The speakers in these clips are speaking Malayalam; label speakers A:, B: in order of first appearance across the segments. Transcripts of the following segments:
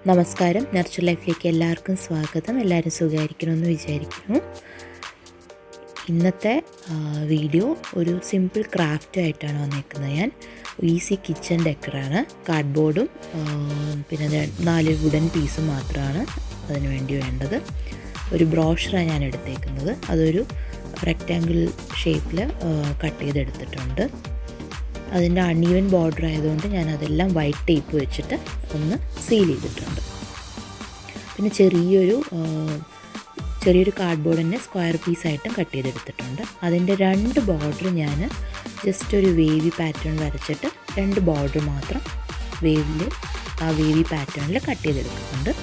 A: നമസ്കാരം നർച്ചർ ലൈഫിലേക്ക് എല്ലാവർക്കും സ്വാഗതം എല്ലാവരും സുഖമായിരിക്കണമെന്ന് വിചാരിക്കുന്നു ഇന്നത്തെ ആ, വീഡിയോ ഒരു സിമ്പിൾ ക്രാഫ്റ്റ് ആയിട്ടാണ് വന്നേക്കുന്നത് ഞാൻ ഈസി കിച്ചൺ ഡെക്കറാണ് കാർഡ്ബോർഡും പിന്നെ ര- നാല് വുഡൻ പീസും മാത്രമാണ് അതിന് വേണ്ടി വേണ്ടത് ഒരു ബ്രോഷറാണ് ഞാൻ എടുത്തേക്കുന്നത് അതൊരു റെക്റ്റാങ്കിൾ ഷേപ്പിൽ കട്ട് ചെയ്തെടുത്തിട്ടുണ്ട് അതിൻ്റെ അൺഈവൻ ബോർഡർ ആയതുകൊണ്ട് ഞാൻ അതെല്ലാം വൈറ്റ് ടേപ്പ് വെച്ചിട്ട് ഒന്ന് സീൽ ചെയ്തിട്ടുണ്ട് പിന്നെ ചെറിയൊരു ആ, ചെറിയൊരു കാർഡ്ബോർഡ് തന്നെ സ്ക്വയർ പീസായിട്ടും കട്ട് ചെയ്തെടുത്തിട്ടുണ്ട് അതിൻ്റെ രണ്ട് ബോർഡർ ഞാൻ ജസ്റ്റ് ഒരു വേവി പാറ്റേൺ വരച്ചിട്ട് രണ്ട് ബോർഡർ മാത്രം വേവിൽ ആ വേവി പാറ്റേണിൽ കട്ട് ചെയ്തെടുക്കുന്നുണ്ട്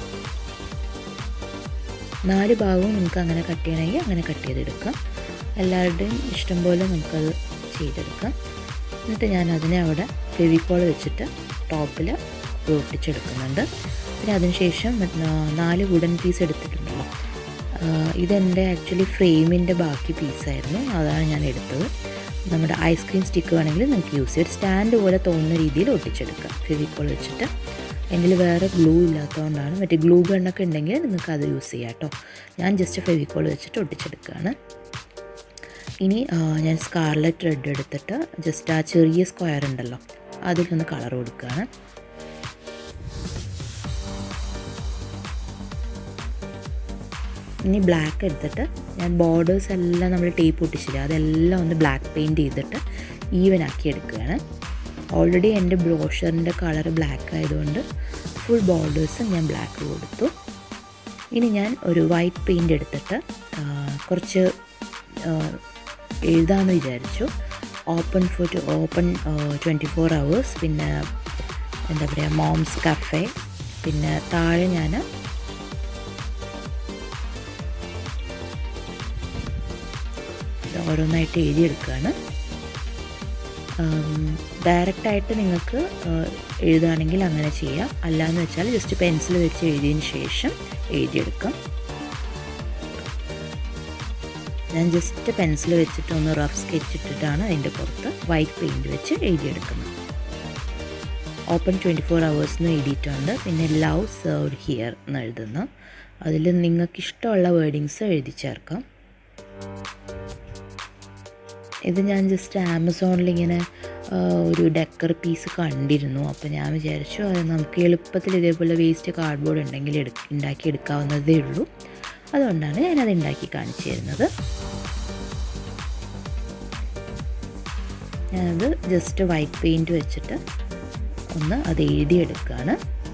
A: നാല് ഭാഗവും നമുക്ക് അങ്ങനെ കട്ട് ചെയ്യണമെങ്കിൽ അങ്ങനെ കട്ട് ചെയ്തെടുക്കാം എല്ലാവരുടെയും ഇഷ്ടം പോലെ നമുക്കത് ചെയ്തെടുക്കാം എന്നിട്ട് ഞാൻ അതിനെ അവിടെ ഫെവിക്കോൾ വെച്ചിട്ട് ടോപ്പിൽ ഒട്ടിച്ചെടുക്കുന്നുണ്ട് പിന്നെ അതിനുശേഷം നാ- നാല് വുഡൻ പീസ് എടുത്തിട്ടുണ്ടല്ലോ ആഹ് ഇതെൻ്റെ ആക്ച്വലി ഫ്രെയിമിൻ്റെ ബാക്കി പീസായിരുന്നു അതാണ് ഞാൻ എടുത്തത് നമ്മുടെ ഐസ്ക്രീം സ്റ്റിക്ക് വേണമെങ്കിൽ നിങ്ങൾക്ക് യൂസ് ചെയ്യാം ഒരു സ്റ്റാൻഡ് പോലെ തോന്നുന്ന രീതിയിൽ ഒട്ടിച്ചെടുക്കാം ഫെവിക്കോൾ വെച്ചിട്ട് എൻ്റെ വേറെ ഗ്ലൂ ഇല്ലാത്തതുകൊണ്ടാണ് മറ്റേ ഗ്ലൂ ഗണ്ണൊക്കെ ഉണ്ടെങ്കിൽ നിങ്ങൾക്ക് അത് യൂസ് ചെയ്യാം കേട്ടോ ഞാൻ ജസ്റ്റ് ഫെവിക്കോൾ വെച്ചിട്ട് ഒട്ടിച്ചെടുക്കുകയാണ് ഇനി ആ, ഞാൻ സ്കാർലറ്റ് റെഡ് എടുത്തിട്ട് ജസ്റ്റ് ആ ചെറിയ സ്ക്വയർ ഉണ്ടല്ലോ അതിലൊന്ന് കളർ കൊടുക്കുകയാണ് ഇനി ബ്ലാക്ക് എടുത്തിട്ട് ഞാൻ ബോർഡേഴ്സ് എല്ലാം നമ്മൾ ടേപ്പ് ഒട്ടിച്ചില്ല അതെല്ലാം ഒന്ന് ബ്ലാക്ക് പെയിൻറ്റ് ചെയ്തിട്ട് ഈവൻ ആക്കി എടുക്കുകയാണ് ഓൾറെഡി എൻ്റെ ബ്രോഷറിൻ്റെ കളർ ബ്ലാക്ക് ആയതുകൊണ്ട് ഫുൾ ബോർഡേഴ്സും ഞാൻ ബ്ലാക്ക് കൊടുത്തു ഇനി ഞാൻ ഒരു വൈറ്റ് പെയിൻ്റ് എടുത്തിട്ട് ആ, കുറച്ച് ആ, എഴുതാമെന്ന് വിചാരിച്ചു open for open twenty four hours പിന്നെ എന്താ പറയുക മോംസ് കഫേ പിന്നെ താഴെ ഞാൻ ഓരോന്നായിട്ട് എഴുതിയെടുക്കുകയാണ് ഡയറക്റ്റായിട്ട് നിങ്ങൾക്ക് ആ, എഴുതുകയാണെങ്കിൽ അങ്ങനെ ചെയ്യാം അല്ലാന്ന് വെച്ചാൽ ജസ്റ്റ് പെൻസിൽ വെച്ച് എഴുതിയതിന് ശേഷം എഴുതിയെടുക്കാം ഞാൻ ജസ്റ്റ് പെൻസിൽ വെച്ചിട്ട് ഒന്ന് റഫ് സ്കെച്ച് ഇട്ടിട്ടാണ് അതിൻ്റെ പുറത്ത് വൈറ്റ് പെയിൻറ് വെച്ച് എഴുതിയെടുക്കുന്നത് ഓപ്പൺ ട്വൻറ്റി ഫോർ അവേഴ്സ് എന്ന് എഴുതിയിട്ടുണ്ട് പിന്നെ ലവ് സെർവ്ഡ് ഹിയർ എന്ന് എഴുതുന്നു അതിൽ നിങ്ങൾക്ക് ഇഷ്ടമുള്ള വേർഡിങ്സ് എഴുതി ചേർക്കാം ഇത് ഞാൻ ജസ്റ്റ് ആമസോണിൽ ഇങ്ങനെ ആ, ഒരു ഡെക്കർ പീസ് കണ്ടിരുന്നു അപ്പോൾ ഞാൻ വിചാരിച്ചു അത് നമുക്ക് എളുപ്പത്തിൽ ഇതേപോലെ വേസ്റ്റ് കാർഡ്ബോർഡ് ഉണ്ടെങ്കിൽ എടു ഉണ്ടാക്കി എടുക്കാവുന്നതേ ഉള്ളൂ അതുകൊണ്ടാണ് ഞാനത് ഉണ്ടാക്കി കാണിച്ചു തരുന്നത് ഞാനത് ജസ്റ്റ് വൈറ്റ് പെയിൻറ്റ് വെച്ചിട്ട് ഒന്ന് അത് എഴുതിയെടുക്കുകയാണ്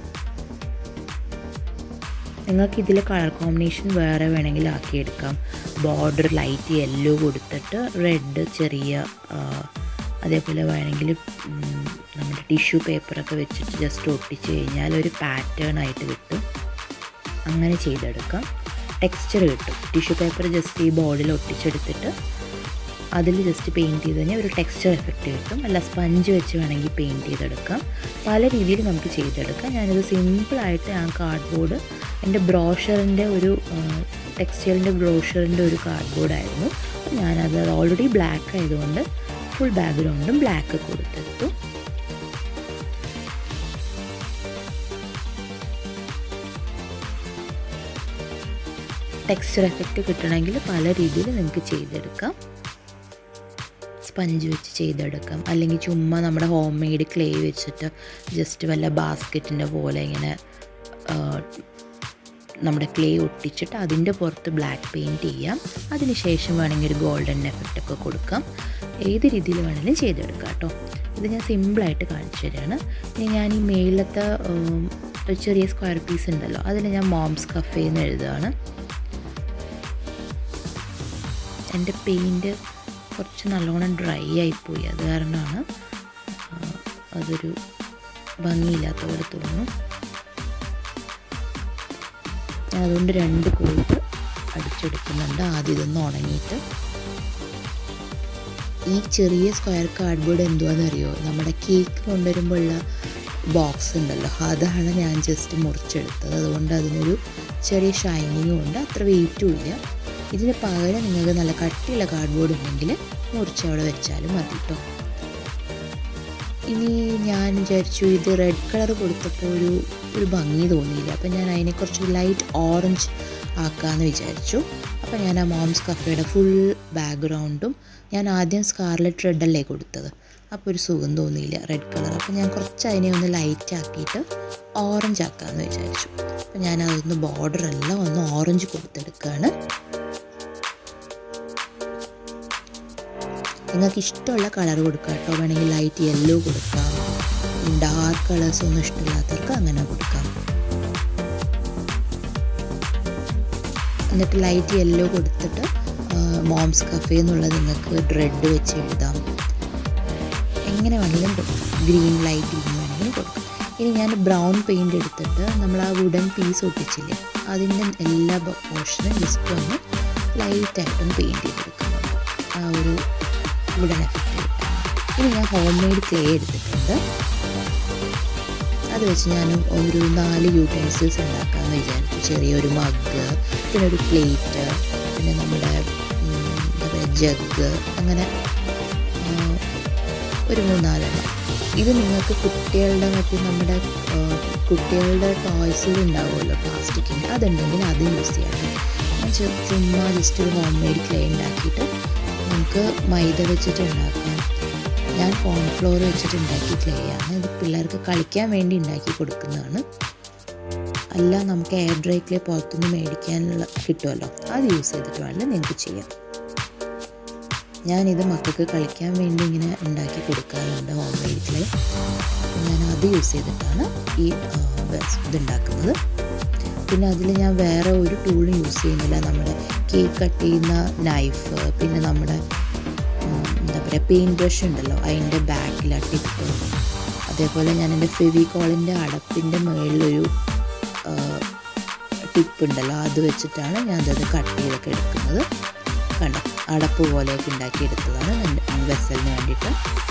A: നിങ്ങൾക്ക് ഇതിൽ കളർ കോമ്പിനേഷൻ വേറെ വേണമെങ്കിൽ ആക്കിയെടുക്കാം ബോർഡർ ലൈറ്റ് യെല്ലോ കൊടുത്തിട്ട് റെഡ് ചെറിയ ആ, അതേപോലെ വേണമെങ്കിൽ ഉം, നമ്മുടെ ടിഷ്യൂ പേപ്പറൊക്കെ വെച്ചിട്ട് ജസ്റ്റ് ഒട്ടിച്ച് കഴിഞ്ഞാൽ ഒരു പാറ്റേൺ ആയിട്ട് കിട്ടും അങ്ങനെ ചെയ്തെടുക്കാം ടെക്സ്ചർ കിട്ടും ടിഷ്യൂ പേപ്പർ ജസ്റ്റ് ഈ ബോർഡിൽ ഒട്ടിച്ചെടുത്തിട്ട് അതിൽ ജസ്റ്റ് പെയിൻറ്റ് ചെയ്ത് കഴിഞ്ഞാൽ ഒരു ടെക്സ്ചർ എഫക്റ്റ് കിട്ടും അല്ല സ്പഞ്ച് വെച്ച് വേണമെങ്കിൽ പെയിൻറ്റ് ചെയ്തെടുക്കാം പല രീതിയിൽ നമുക്ക് ചെയ്തെടുക്കാം ഞാനിത് സിമ്പിളായിട്ട് ആ കാർഡ്ബോർഡ് എൻ്റെ ബ്രോഷറിൻ്റെ ഒരു ടെക്സ്റ്റൈലിൻ്റെ ബ്രോഷറിൻ്റെ ഒരു കാർഡ്ബോർഡായിരുന്നു ഞാനത് ഓൾറെഡി ബ്ലാക്ക് ആയതുകൊണ്ട് ഫുൾ ബാക്ക്ഗ്രൗണ്ടും ബ്ലാക്ക് കൊടുത്തെടുത്തു ടെക്സ്ചർ എഫക്റ്റ് കിട്ടണമെങ്കിൽ പല രീതിയിൽ നിങ്ങൾക്ക് ചെയ്തെടുക്കാം സ്പഞ്ച് വെച്ച് ചെയ്തെടുക്കാം അല്ലെങ്കിൽ ചുമ്മാ നമ്മുടെ ഹോം മെയ്ഡ് ക്ലേ വെച്ചിട്ട് ജസ്റ്റ് വല്ല ബാസ്ക്കറ്റിൻ്റെ പോലെ ഇങ്ങനെ ആ, നമ്മുടെ ക്ലേ ഒട്ടിച്ചിട്ട് അതിൻ്റെ പുറത്ത് ബ്ലാക്ക് പെയിൻറ്റ് ചെയ്യാം അതിനുശേഷം വേണമെങ്കിൽ ഒരു ഗോൾഡൻ എഫക്റ്റ് ഒക്കെ കൊടുക്കാം ഏത് രീതിയിൽ വേണമെങ്കിലും ചെയ്തെടുക്കാം കേട്ടോ ഇത് ഞാൻ സിമ്പിളായിട്ട് കാണിച്ചു തരാണ് ഇനി ഞാൻ ഈ മേളിലത്തെ ഉം, ഒരു ചെറിയ സ്ക്വയർ പീസ് ഉണ്ടല്ലോ അതിൽ ഞാൻ മോംസ് കഫേ എന്ന് എഴുതുകയാണ് എൻ്റെ പെയിൻറ്റ് കുറച്ച് നല്ലോണം ഡ്രൈ ആയിപ്പോയി അത് കാരണമാണ് ആ, അതൊരു ഭംഗിയില്ലാത്ത പോലെ തോന്നുന്നു ഞാൻ അതുകൊണ്ട് രണ്ട് കോട്ട് അടിച്ചെടുക്കുന്നുണ്ട് ആദ്യം ഇതൊന്ന് ഉണങ്ങിയിട്ട് ഈ ചെറിയ സ്ക്വയർ കാർഡ്ബോർഡ് എന്തുവാണെന്നറിയോ നമ്മുടെ കേക്ക് കൊണ്ടുവരുമ്പോഴുള്ള ബോക്സ് ഉണ്ടല്ലോ അതാണ് ഞാൻ ജസ്റ്റ് മുറിച്ചെടുത്തത് അതുകൊണ്ട് അതിനൊരു ചെറിയ ഷൈനിങ്ങും ഉണ്ട് അത്ര വെയിറ്റും ഇല്ല ഇതിന് പകരം നിങ്ങൾക്ക് നല്ല കട്ടിയുള്ള കാർഡ്ബോർഡ് ഉണ്ടെങ്കിൽ മുറിച്ച് അവിടെ വെച്ചാലും മതി കേട്ടോ ഇനി ഞാൻ വിചാരിച്ചു ഇത് റെഡ് കളർ കൊടുത്തപ്പോൾ ഒരു ഒരു ഭംഗി തോന്നിയില്ല അപ്പോൾ ഞാൻ അതിനെ കുറച്ച് ലൈറ്റ് ഓറഞ്ച് ആക്കാമെന്ന് വിചാരിച്ചു അപ്പോൾ ഞാൻ ആ മോംസ് കഫേയുടെ ഫുൾ ബാക്ക്ഗ്രൗണ്ടും ഞാൻ ആദ്യം സ്കാർലെറ്റ് റെഡല്ലേ കൊടുത്തത് അപ്പോൾ ഒരു സുഖം തോന്നിയില്ല റെഡ് കളർ അപ്പോൾ ഞാൻ കുറച്ച് അതിനെ ഒന്ന് ലൈറ്റ് ആക്കിയിട്ട് ഓറഞ്ച് ആക്കാമെന്ന് വിചാരിച്ചു അപ്പോൾ ഞാൻ അതൊന്ന് ബോർഡർ എല്ലാം ഒന്ന് ഓറഞ്ച് കൊടുത്തെടുക്കുകയാണ് നിങ്ങൾക്ക് ഇഷ്ടമുള്ള കളർ കൊടുക്കുക കേട്ടോ വേണമെങ്കിൽ ലൈറ്റ് യെല്ലോ കൊടുക്കാം ഡാർക്ക് കളേഴ്സ് ഒന്നും ഇഷ്ടമില്ലാത്തവർക്ക് അങ്ങനെ കൊടുക്കാം എന്നിട്ട് ലൈറ്റ് യെല്ലോ കൊടുത്തിട്ട് മോംസ് കഫേ എന്നുള്ളത് നിങ്ങൾക്ക് റെഡ് വെച്ച് എഴുതാം എങ്ങനെ വേണമെങ്കിലും കൊടുക്കാം ഗ്രീൻ ലൈറ്റ് ഗ്രീൻ വേണമെങ്കിലും കൊടുക്കാം ഇനി ഞാൻ ബ്രൗൺ പെയിൻ്റ് എടുത്തിട്ട് നമ്മൾ ആ വുഡൻ പീസ് ഒട്ടിച്ചില്ലേ അതിൻ്റെ എല്ലാ പോർഷനും ജസ്റ്റ് ഒന്ന് ലൈറ്റായിട്ടൊന്ന് പെയിൻറ്റ് ചെയ്തെടുക്കുന്നുണ്ട് ആ ഒരു വുഡൻ എഫക്റ്റ് കിട്ടാൻ ഇനി ഞാൻ ഹോം മെയ്ഡ് ക്ലേ എടുത്തിട്ടുണ്ട് അത് വെച്ച് ഞാൻ ഒരു നാല് യൂട്ടൻസിൽസ് ഉണ്ടാക്കാമെന്ന് വിചാരിച്ചു ചെറിയൊരു മഗ് പിന്നെ ഒരു പ്ലേറ്റ് പിന്നെ നമ്മുടെ എന്താ പറയുക ജഗ് അങ്ങനെ ഒരു മൂന്നാലെണ്ണം ഇത് നിങ്ങൾക്ക് കുട്ടികളുടെ മറ്റേ നമ്മുടെ കുട്ടികളുടെ ടോയ്സിൽ ഉണ്ടാവുമല്ലോ പ്ലാസ്റ്റിക്കിൻ്റെ അതുണ്ടെങ്കിൽ അത് യൂസ് ചെയ്യാം ഞാൻ ചുമ്മാ ജസ്റ്റ് ഒരു ഹോം മെയ്ഡ് ക്ലേ ഉണ്ടാക്കിയിട്ട് നമുക്ക് മൈദ വെച്ചിട്ട് ഉണ്ടാക്കാം ഞാൻ കോൺഫ്ലോർ വെച്ചിട്ട് ഉണ്ടാക്കി ക്ലേ ആണ് ഇത് പിള്ളേർക്ക് കളിക്കാൻ വേണ്ടി ഉണ്ടാക്കി കൊടുക്കുന്നതാണ് അല്ല നമുക്ക് എയർ ഡ്രൈ ക്ലേ പുറത്തുനിന്ന് മേടിക്കാനുള്ള കിട്ടുമല്ലോ അത് യൂസ് ചെയ്തിട്ട് വേണമെങ്കിൽ നിങ്ങൾക്ക് ചെയ്യാം ഞാനിത് മക്കൾക്ക് കളിക്കാൻ വേണ്ടി ഇങ്ങനെ ഉണ്ടാക്കി കൊടുക്കാറുണ്ട് ഹോം മെയ്ഡ് ക്ലേ ഞാൻ അത് യൂസ് ചെയ്തിട്ടാണ് ഈ ഇതുണ്ടാക്കുന്നത് പിന്നെ അതിൽ ഞാൻ വേറെ ഒരു ടൂളും യൂസ് ചെയ്യുന്നില്ല നമ്മുടെ കേക്ക് കട്ട് ചെയ്യുന്ന നൈഫ് പിന്നെ നമ്മുടെ എന്താ പറയുക പെയിൻറ്റ് ബ്രഷ് ഉണ്ടല്ലോ അതിൻ്റെ ബാക്കിൽ ആ ടിപ്പ് അതേപോലെ ഞാൻ എൻ്റെ ഫെവിക്കോളിൻ്റെ അടപ്പിൻ്റെ മുകളിലൊരു ടിപ്പ് ഉണ്ടല്ലോ അത് വെച്ചിട്ടാണ് ഞാൻ അത് കട്ട് ചെയ്തൊക്കെ എടുക്കുന്നത് കണ്ടോ അടപ്പ് പോലെയൊക്കെ ഉണ്ടാക്കിയെടുത്തതാണ് വെസലിന് വേണ്ടിയിട്ട്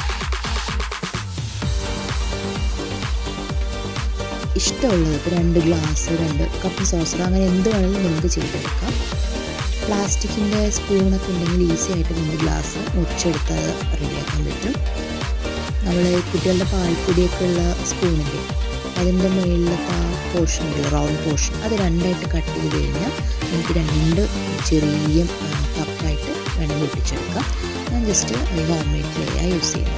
A: ഇഷ്ടമുള്ളത് ഇപ്പോൾ രണ്ട് ഗ്ലാസ് രണ്ട് കപ്പ് സോസർ അങ്ങനെ എന്ത് വേണമെങ്കിലും നിങ്ങൾക്ക് ചെയ്തെടുക്കാം പ്ലാസ്റ്റിക്കിൻ്റെ സ്പൂണൊക്കെ ഉണ്ടെങ്കിൽ ഈസി ആയിട്ട് രണ്ട് ഗ്ലാസ് മുറിച്ചെടുത്ത് റെഡിയാക്കാൻ പറ്റും നമ്മൾ കുട്ടികളുടെ പാൽപ്പൊടിയൊക്കെ ഉള്ള സ്പൂണില്ലേ അതിൻ്റെ മുകളിലത്തെ ആ പോർഷൻ ഉണ്ടല്ലോ റൗണ്ട് പോർഷൻ അത് രണ്ടായിട്ട് കട്ട് ചെയ്ത് കഴിഞ്ഞാൽ നമുക്ക് രണ്ട് ചെറിയ കപ്പായിട്ട് വേണമെങ്കിൽ ഒട്ടിച്ചെടുക്കാം ഞാൻ just home made clay use ചെയ്യുന്നത്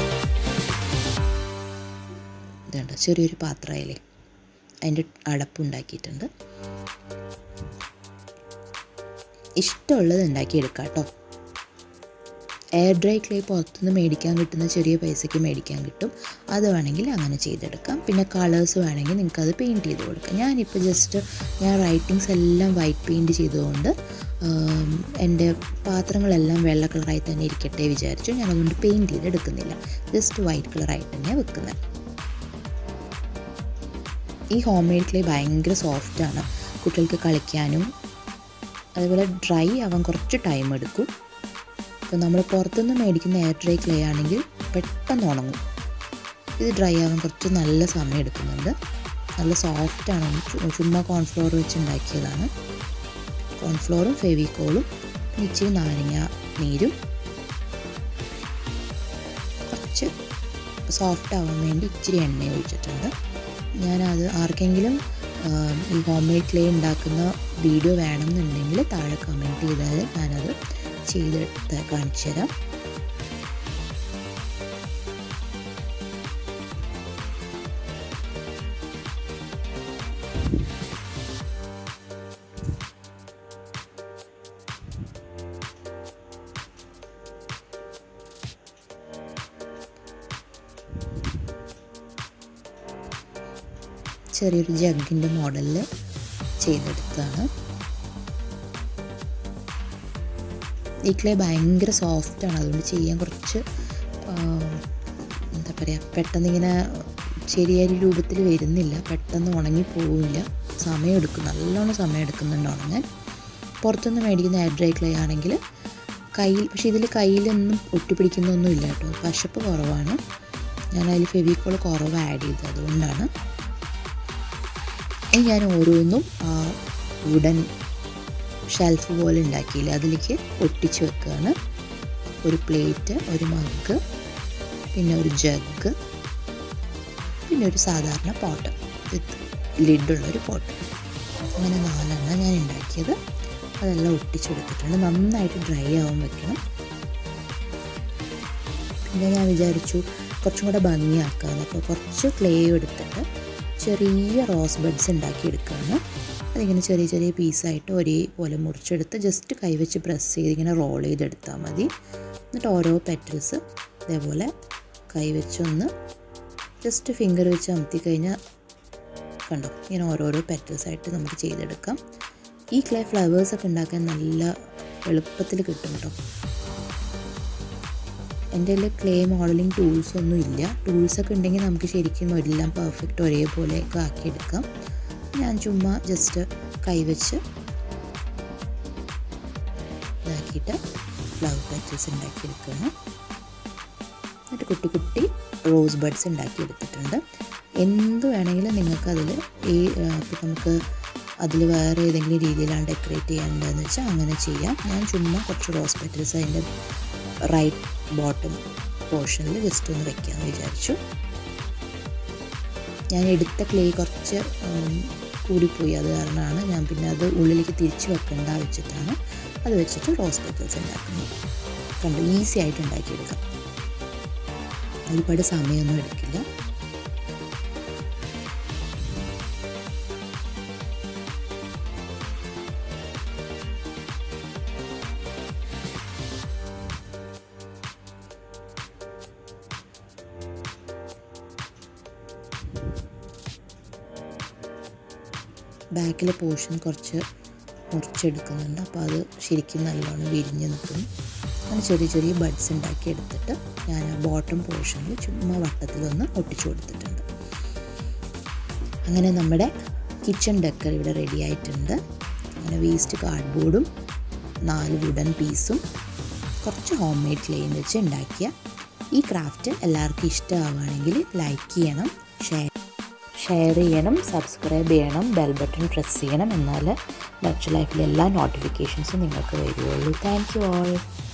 A: ഇതുണ്ട് ചെറിയൊരു പാത്രമായാലേ അതിൻ്റെ അടപ്പ് ഉണ്ടാക്കിയിട്ടുണ്ട് ഇഷ്ടമുള്ളത് ഉണ്ടാക്കിയെടുക്കാം കേട്ടോ എയർ ഡ്രൈ ക്ലേ പുറത്തുനിന്ന് മേടിക്കാൻ കിട്ടുന്ന ചെറിയ പൈസയ്ക്ക് മേടിക്കാൻ കിട്ടും അത് വേണമെങ്കിൽ അങ്ങനെ ചെയ്തെടുക്കാം പിന്നെ കളേഴ്സ് വേണമെങ്കിൽ നിങ്ങൾക്ക് അത് പെയിൻറ്റ് ചെയ്ത് കൊടുക്കാം ഞാനിപ്പോൾ ജസ്റ്റ് ഞാൻ റൈറ്റിങ്സ് എല്ലാം വൈറ്റ് പെയിൻറ്റ് ചെയ്തുകൊണ്ട് എൻ്റെ പാത്രങ്ങളെല്ലാം വെള്ള കളറായി തന്നെ ഇരിക്കട്ടെ വിചാരിച്ചു ഞാൻ അതുകൊണ്ട് പെയിൻറ്റ് ചെയ്ത് എടുക്കുന്നില്ല ജസ്റ്റ് വൈറ്റ് കളറായിട്ട് തന്നെയാണ് വെക്കുന്നത് ഈ ഹോം മെയ്ഡ് ക്ലേ ഭയങ്കര സോഫ്റ്റാണ് കുട്ടികൾക്ക് കളിക്കാനും അതുപോലെ ഡ്രൈ ആവാൻ കുറച്ച് ടൈം എടുക്കും ഇപ്പോൾ നമ്മൾ പുറത്തുനിന്ന് മേടിക്കുന്ന എയർ ഡ്രൈ ക്ലേ ആണെങ്കിൽ പെട്ടെന്ന് ഉണങ്ങും ഇത് ഡ്രൈ ആവാൻ കുറച്ച് നല്ല സമയം എടുക്കുന്നുണ്ട് നല്ല സോഫ്റ്റാണ് ചുമ്മാ കോൺഫ്ലോർ വെച്ച് ഉണ്ടാക്കിയതാണ് കോൺഫ്ലോറും ഫെവിക്കോളും ഇച്ചിരി നാരങ്ങ നീരും കുറച്ച് സോഫ്റ്റ് ആവാൻ വേണ്ടി ഇച്ചിരി എണ്ണ ഒഴിച്ചിട്ടുണ്ട് ഞാനത് ആർക്കെങ്കിലും ഈ ഹോം മെയ്ഡ് ക്ലേ ഉണ്ടാക്കുന്ന വീഡിയോ വേണമെന്നുണ്ടെങ്കിൽ താഴെ കമൻറ്റ് ചെയ്താൽ ഞാനത് ചെയ്തെടുത്ത് കാണിച്ചു തരാം ചെറിയൊരു ജഗ്ഗിൻ്റെ മോഡലിൽ ചെയ്തെടുത്തതാണ് ഈ ക്ലേ ഭയങ്കര സോഫ്റ്റാണ് അതുകൊണ്ട് ചെയ്യാൻ കുറച്ച് എന്താ പറയുക പെട്ടെന്ന് ഇങ്ങനെ ശരിയായ രൂപത്തിൽ വരുന്നില്ല പെട്ടെന്ന് ഉണങ്ങി പോവില്ല സമയമെടുക്കും നല്ലോണം സമയം എടുക്കുന്നുണ്ട് ഉണങ്ങാൻ പുറത്തുനിന്ന് മേടിക്കുന്ന എയർ ഡ്രൈ ക്ലേ ആണെങ്കിൽ കയ്യിൽ പക്ഷേ ഇതിൽ കയ്യിലൊന്നും ഒട്ടിപ്പിടിക്കുന്നൊന്നും ഇല്ല കേട്ടോ പശപ്പ് കുറവാണ് ഞാൻ അതിൽ ഫെവിക്കോൾ കുറവ് ആഡ് ചെയ്തത് അതുകൊണ്ടാണ് ഇനി ഞാൻ ഓരോന്നും ആ വുഡൻ ഷെൽഫ് പോലെ ഉണ്ടാക്കിയില്ല അതിലേക്ക് ഒട്ടിച്ച് വെക്കുകയാണ് ഒരു പ്ലേറ്റ് ഒരു മഗ് പിന്നെ ഒരു ജഗ് പിന്നെ ഒരു സാധാരണ പോട്ട് ഇത് ലിഡുള്ളൊരു പോട്ട് അങ്ങനെ നാലെണ്ണം ഞാൻ ഉണ്ടാക്കിയത് അതെല്ലാം ഒട്ടിച്ചെടുത്തിട്ടുണ്ട് നന്നായിട്ട് ഡ്രൈ ആവാൻ വെക്കണം പിന്നെ ഞാൻ വിചാരിച്ചു കുറച്ചും കൂടെ ഭംഗിയാക്കാമെന്ന് അപ്പോൾ കുറച്ച് ക്ലേ എടുത്തിട്ട് ചെറിയ റോസ് ബഡ്സ് ഉണ്ടാക്കിയെടുക്കുകയാണ് അതിങ്ങനെ ചെറിയ ചെറിയ പീസായിട്ട് ഒരേപോലെ മുറിച്ചെടുത്ത് ജസ്റ്റ് കൈവച്ച് പ്രസ് ചെയ്ത് ഇങ്ങനെ റോൾ ചെയ്തെടുത്താൽ മതി എന്നിട്ട് ഓരോ പെറ്റൽസ് ഇതേപോലെ കൈവച്ചൊന്ന് ജസ്റ്റ് ഫിംഗർ വെച്ച് അമർത്തി കഴിഞ്ഞാൽ കണ്ടോ ഇങ്ങനെ ഓരോരോ പെറ്റൽസായിട്ട് നമുക്ക് ചെയ്തെടുക്കാം ഈ ക്ലേ ഫ്ലവേഴ്സൊക്കെ ഉണ്ടാക്കാൻ നല്ല എളുപ്പത്തിൽ കിട്ടും കേട്ടോ എൻ്റെ കയ്യിൽ ക്ലേ മോഡലിംഗ് ടൂൾസ് ഒന്നും ഇല്ല ടൂൾസൊക്കെ ഉണ്ടെങ്കിൽ നമുക്ക് ശരിക്കും എല്ലാം പെർഫെക്റ്റ് ഒരേപോലെ ഒക്കെ ആക്കിയെടുക്കാം ഞാൻ ചുമ്മാ ജസ്റ്റ് കൈവച്ച് ഇതാക്കിയിട്ട് ഫ്ലവർ പാറ്റേഴ്സ് ഉണ്ടാക്കിയെടുക്കുകയാണ് എന്നിട്ട് കുട്ടി കുട്ടി റോസ് ബഡ്സ് ഉണ്ടാക്കിയെടുത്തിട്ടുണ്ട് എന്ത് വേണമെങ്കിലും നിങ്ങൾക്ക് അതിൽ ഈ ഇപ്പോൾ നമുക്ക് അതിൽ വേറെ ഏതെങ്കിലും രീതിയിലാണ് ഡെക്കറേറ്റ് ചെയ്യേണ്ടതെന്ന് വെച്ചാൽ അങ്ങനെ ചെയ്യാം ഞാൻ ചുമ്മാ കുറച്ച് റോസ് പെറ്റൽസ് അതിൻ്റെ റൈറ്റ് ബോട്ടം പോർഷനിൽ ജസ്റ്റ് ഒന്ന് വെക്കാമെന്ന് വിചാരിച്ചു ഞാൻ എടുത്ത ക്ലേ കുറച്ച് കൂടിപ്പോയി അത് കാരണമാണ് ഞാൻ പിന്നെ അത് ഉള്ളിലേക്ക് തിരിച്ച് വെക്കേണ്ട വെച്ചിട്ടാണ് അത് വെച്ചിട്ട് റോസ് പെറ്റൽസ് ഉണ്ടാക്കുന്നത് കണ്ടു ഈസി ആയിട്ട് ഉണ്ടാക്കിയെടുക്കാം ഒരുപാട് സമയമൊന്നും എടുക്കില്ല ബാക്കിലെ പോർഷൻ കുറച്ച് മുറിച്ചെടുക്കുന്നുണ്ട് അപ്പോൾ അത് ശരിക്കും നല്ലോണം വിരിഞ്ഞ് നിൽക്കും അങ്ങനെ ചെറിയ ചെറിയ ബഡ്സ് ഉണ്ടാക്കി എടുത്തിട്ട് ഞാൻ ആ ബോട്ടം പോർഷനിൽ ചുമ്മാ വട്ടത്തിലൊന്ന് ഒട്ടിച്ചു കൊടുത്തിട്ടുണ്ട് അങ്ങനെ നമ്മുടെ കിച്ചൺ ഡെക്കർ ഇവിടെ റെഡി ആയിട്ടുണ്ട് അങ്ങനെ വേസ്റ്റ് കാർഡ്ബോർഡും നാല് വുഡൻ പീസും കുറച്ച് ഹോം മെയ്ഡ് ക്ലെയിൻ വെച്ച് ഉണ്ടാക്കിയ ഈ ക്രാഫ്റ്റ് എല്ലാവർക്കും ഇഷ്ടമാവുകയാണെങ്കിൽ ലൈക്ക് ചെയ്യണം ഷെയർ ഷെയർ ചെയ്യണം സബ്സ്ക്രൈബ് ചെയ്യണം ബെൽ ബട്ടൺ പ്രസ് ചെയ്യണം എന്നാൽ ഡച്ച് ലൈഫിലെ എല്ലാ നോട്ടിഫിക്കേഷൻസും നിങ്ങൾക്ക് വരുള്ളൂ താങ്ക് യു ഓൾ